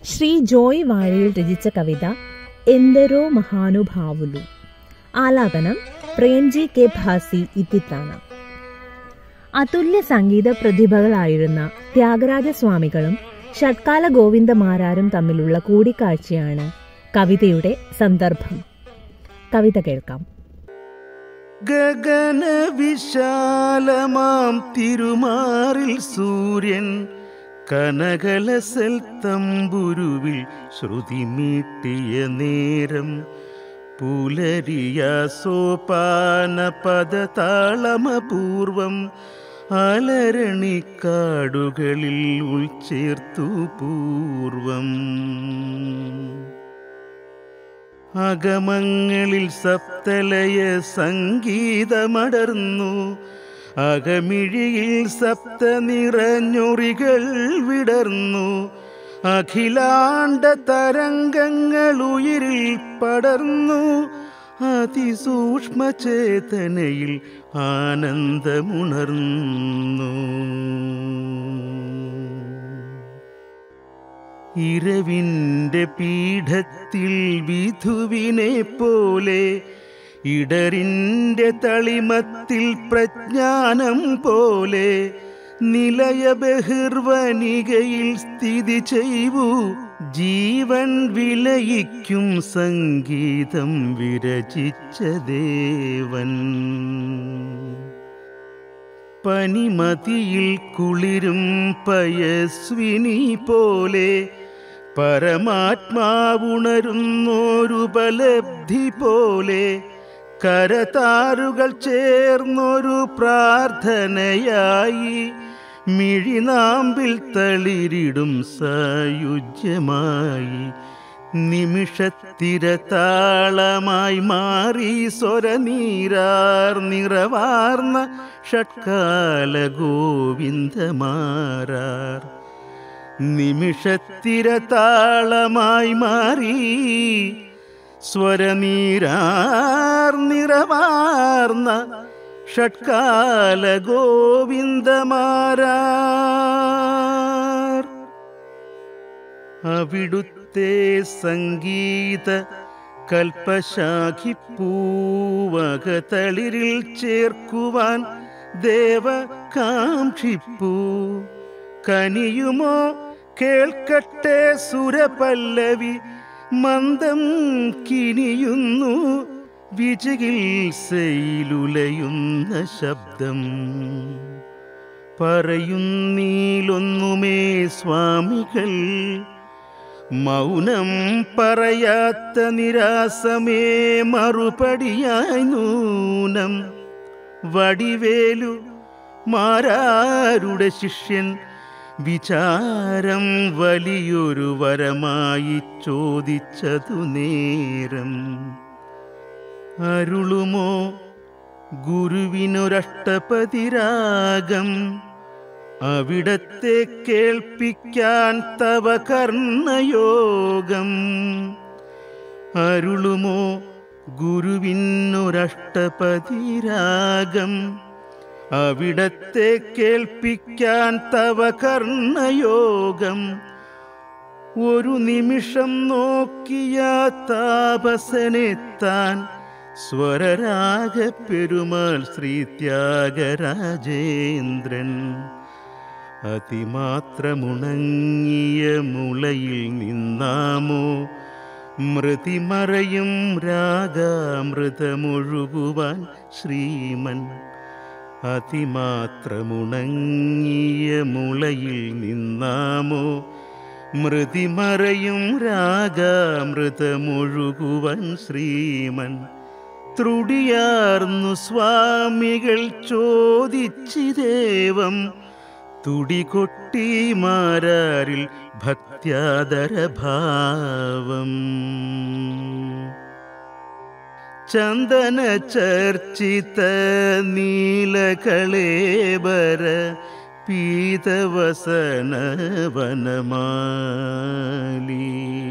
ശ്രീ ജോയ് വാഴയിൽ രചിച്ച കവിത എന്ദരോ മഹാനുഭാവുലു ആലാപനം പ്രേംജി കെ ഭാസി ഇത്തിത്താണ് അതുല്യ സംഗീത പ്രതിഭകളായിരുന്ന ത്യാഗരാജസ്വാമികളും ഷട്കാല ഗോവിന്ദമാരാരും തമ്മിലുള്ള കൂടിക്കാഴ്ചയാണ് കവിതയുടെ സന്ദർഭം കവിത കേൾക്കാം ഗഗന വിശാലമാം തിരുമാറിൽ സൂര്യൻ കനകലസൽ തമ്പുരുവിൽ ശ്രുതി മീട്ടിയ നേരം പുലരിയ സോപാന പദതാളമപൂർവം അലരണിക്കാടുകളിൽ ഉൾച്ചേർത്തു പൂർവം അകമങ്ങളിൽ സപ്തലയ സംഗീതമടർന്നു അകമിഴിയിൽ സപ്ത നിറഞ്ഞൊറികൾ വിടർന്നു അഖിലാണ്ട തരംഗങ്ങൾ ഉയിരിൽ പടർന്നു അതിസൂക്ഷ്മ ചേതനയിൽ ആനന്ദമുണർന്നു ഇരവിൻ്റെ പീഠത്തിൽ വിധുവിനെ പോലെ ഇടറിൻ്റെ തളിമത്തിൽ പ്രജ്ഞാനം പോലെ നിലയ ബഹിർവനികയിൽ സ്ഥിതി ചെയ്വു ജീവൻ വിലയിക്കും സംഗീതം വിരചിച്ച ദേവൻ പനിമതിയിൽ കുളിരും പയസ്വിനി പോലെ പരമാത്മാവുണരുന്നോരുപലബ്ധി പോലെ കരതാരുകൾ ചേർന്നൊരു പ്രാർത്ഥനയായി മിഴിനാമ്പിൽ തളിരിടും സായുജ്യമായി നിമിഷത്തിരതാളമായി മാറി സ്വരനീരാർ നിറവാർന്ന ഷട്കാല ഗോവിന്ദമാരാർ നിമിഷത്തിരതാളമായി മാറി സ്വരനീരാർ നിറവാർന്ന ഷട്കാല ഗോവിന്ദമാരാർ അവിടുത്തെ സംഗീത കൽപ്പശാഖിപ്പൂവകതളിരിൽ ചേർക്കുവാൻ ദേവ കാക്ഷിപ്പൂ കനിയുമോ കേൾക്കട്ടെ സുരപല്ലവി മന്ദം കിനിയുന്നു വിചികിത്സയിലുലയുന്ന ശബ്ദം പറയുന്നീലൊന്നുമേ സ്വാമികൾ മൗനം പറയാത്ത നിരാസമേ മറുപടിയായി നൂനം വടിവേലു മാരാരുടെ ശിഷ്യൻ വിചാരം വലിയൊരു വരമായി ചോദിച്ചതു നേരം അരുളുമോ ഗുരുവിനൊരഷ്ടപതിരാഗം അവിടത്തെ കേൾപ്പിക്കാൻ തവ കർണയോഗം അരുളുമോ ഗുരുവിനൊരഷ്ടപതിരാഗം അവിടത്തെ കേൾപ്പിക്കാൻ തവ കർണയോഗം ഒരു നിമിഷം നോക്കിയ താപസനെത്താൻ സ്വരരാഗ പെരുമാൾ ശ്രീ ത്യാഗരാജേന്ദ്രൻ അതിമാത്രമുണങ്ങിയ മുളയിൽ നിന്നാമോ മൃതിമറയും രാഗാമൃതമൊഴുകുവാൻ ശ്രീമൻ അതിമാത്രമുണങ്ങിയ മുളയിൽ നിന്നാമോ മൃതിമറയും രാഗാമൃതമൊഴുകുവൻ ശ്രീമൻ ത്രുടിയാർന്നു സ്വാമികൾ ചോദിച്ചിദേവം തുടികൊട്ടി മാരാരിൽ ഭക്ത്യാദരഭാവം ചന്ദന ചർച്ചിത നീലകളേബര പീതവസന വനമാലി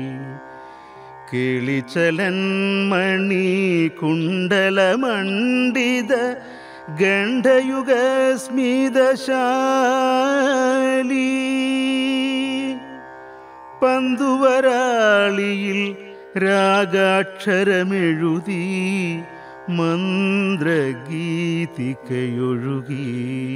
കിളിച്ചലൻ മണി കുണ്ടലമണ്ഡിത ഗണ്ഡയുഗ സ്മിതശാലി പന്തുവരാളിയിൽ രാഗാക്ഷരമെഴുതി മന്ത്രഗീതികയൊഴുകി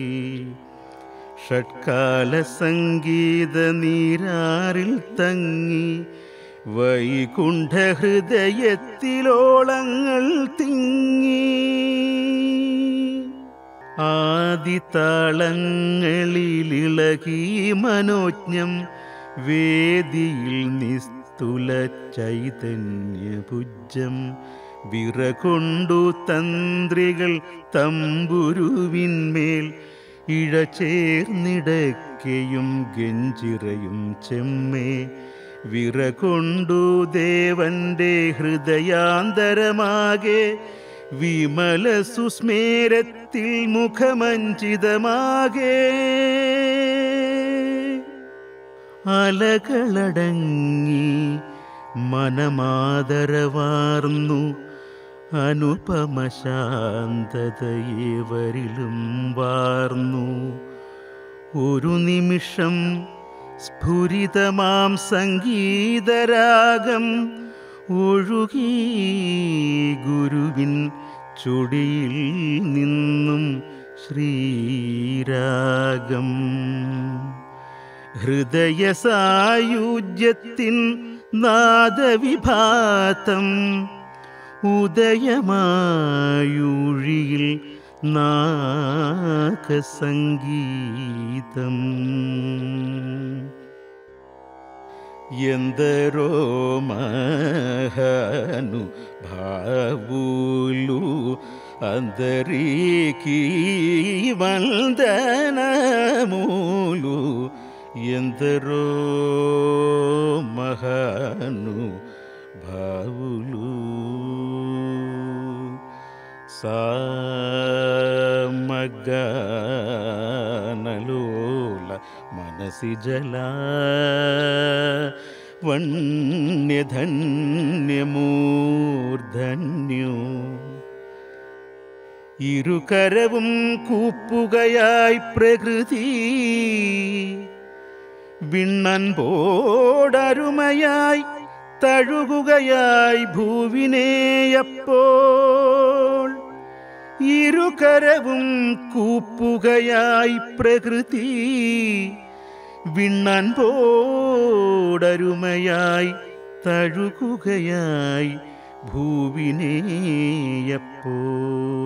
ഷട്കാല സംഗീത നീരാറിൽ തങ്ങി വൈകുണ്ഠ ഹൃദയത്തിലോളങ്ങൾ തിങ്ങി ആദിതാളങ്ങളിലിളകി മനോജ്ഞം വേദിയിൽ നിസ്തുല ചൈതന്യഭുജം വിറകൊണ്ടു തന്ത്രികൾ തമ്പുരുവിന്മേൽ ഇഴചേർന്നിടയ്ക്കയും ഗഞ്ചിറയും ചെമ്മേ വിറകൊണ്ടു ദേവന്റെ ഹൃദയാന്തരമാകെ വിമല സുസ്മേരത്തിൽ മുഖമഞ്ചിതമാകെ അലകളടങ്ങി മനമാദരവാർന്നു അനുപമശാന്തതയേവരിലും വാർന്നു ഒരു നിമിഷം സ്ഫുരിതമാം സംഗീതരാഗം ഒഴുകി ഗുരുവിൻ ചുടിയിൽ നിന്നും ശ്രീരാഗം ഹൃദയസായുജ്യത്തിൻ നാദവിഭാതം ഉദയമായുഴിയിൽ നാഗസംഗീതം ఎందరో మహను భావులు అందరికీ వందనములు ఎందరో మహను భావులు సామగనలోల మనసి జలా വണ്യധന്യമൂർധന്യോ ഇരുകരവും കൂപ്പുകയായി പ്രകൃതി വിണ്ണൻ പോടരുമയായി തഴുകുകയായി ഭൂവിനെയപ്പോൾ ഇരുകരവും കൂപ്പുകയായി പ്രകൃതി വിണ്ണൻ പോടരുമയായി തഴുകുകയായി ഭൂവിനെയപ്പോൾ